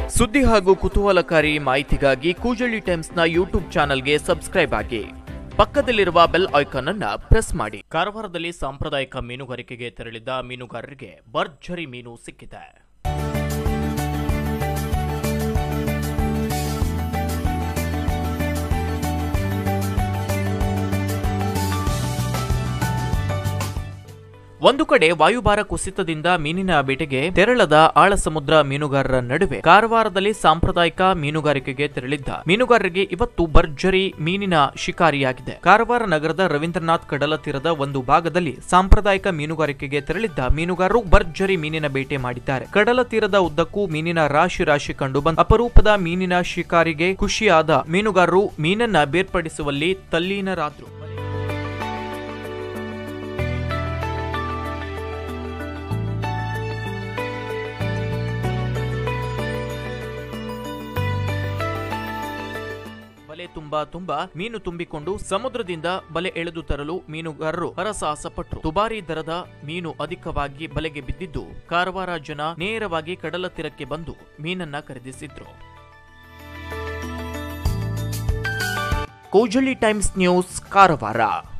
ಸುದ್ದಿ ಹಾಗೂ ಕುತೂಹಲಕಾರಿ ಮಾಹಿತಿಗಾಗಿ ಕೂಜಳ್ಳಿ ಟೈಮ್ಸ್ನ ಯೂಟ್ಯೂಬ್ ಚಾನೆಲ್ಗೆ ಸಬ್ಸ್ಕ್ರೈಬ್ ಆಗಿ ಪಕ್ಕದಲ್ಲಿರುವ ಬೆಲ್ ಐಕಾನ್ ಅನ್ನ ಪ್ರೆಸ್ ಮಾಡಿ ಕಾರವಾರದಲ್ಲಿ ಸಾಂಪ್ರದಾಯಿಕ ಮೀನುಗಾರಿಕೆಗೆ ತೆರಳಿದ್ದ ಮೀನುಗಾರರಿಗೆ ಭರ್ಜರಿ ಮೀನು ಸಿಕ್ಕಿದೆ ಒಂದು ಕಡೆ ವಾಯುಭಾರ ಕುಸಿತದಿಂದ ಮೀನಿನ ಬೇಟೆಗೆ ತೆರಳದ ಆಳ ಸಮುದ್ರ ಮೀನುಗಾರರ ನಡುವೆ ಕಾರವಾರದಲ್ಲಿ ಸಾಂಪ್ರದಾಯಿಕ ಮೀನುಗಾರಿಕೆಗೆ ತೆರಳಿದ್ದ ಮೀನುಗಾರರಿಗೆ ಇವತ್ತು ಭರ್ಜರಿ ಮೀನಿನ ಶಿಕಾರಿಯಾಗಿದೆ ಕಾರವಾರ ನಗರದ ರವೀಂದ್ರನಾಥ್ ಕಡಲ ತೀರದ ಒಂದು ಭಾಗದಲ್ಲಿ ಸಾಂಪ್ರದಾಯಿಕ ಮೀನುಗಾರಿಕೆಗೆ ತೆರಳಿದ್ದ ಮೀನುಗಾರರು ಭರ್ಜರಿ ಮೀನಿನ ಬೇಟೆ ಮಾಡಿದ್ದಾರೆ ಕಡಲ ತೀರದ ಉದ್ದಕ್ಕೂ ಮೀನಿನ ರಾಶಿ ರಾಶಿ ಕಂಡು ಬಂದ ಅಪರೂಪದ ಮೀನಿನ ಶಿಕಾರಿಗೆ ಖುಷಿಯಾದ ಮೀನುಗಾರರು ಮೀನನ್ನ ಬೇರ್ಪಡಿಸುವಲ್ಲಿ ತಲ್ಲೀನರಾದ್ರು ಬಲೆ ತುಂಬಾ ತುಂಬಾ ಮೀನು ತುಂಬಿಕೊಂಡು ಸಮುದ್ರದಿಂದ ಬಲೆ ಎಳೆದು ತರಲು ಮೀನುಗಾರರು ಹರಸಾಹಸ ಪಟ್ಟರು ದುಬಾರಿ ದರದ ಮೀನು ಅಧಿಕವಾಗಿ ಬಲೆಗೆ ಬಿದ್ದಿದ್ದು ಕಾರವಾರ ಜನ ನೇರವಾಗಿ ಕಡಲ ತೀರಕ್ಕೆ ಬಂದು ಮೀನನ್ನ ಖರೀದಿಸಿದ್ರು ಕೋಜಳ್ಳಿ ಟೈಮ್ಸ್ ನ್ಯೂಸ್ ಕಾರವಾರ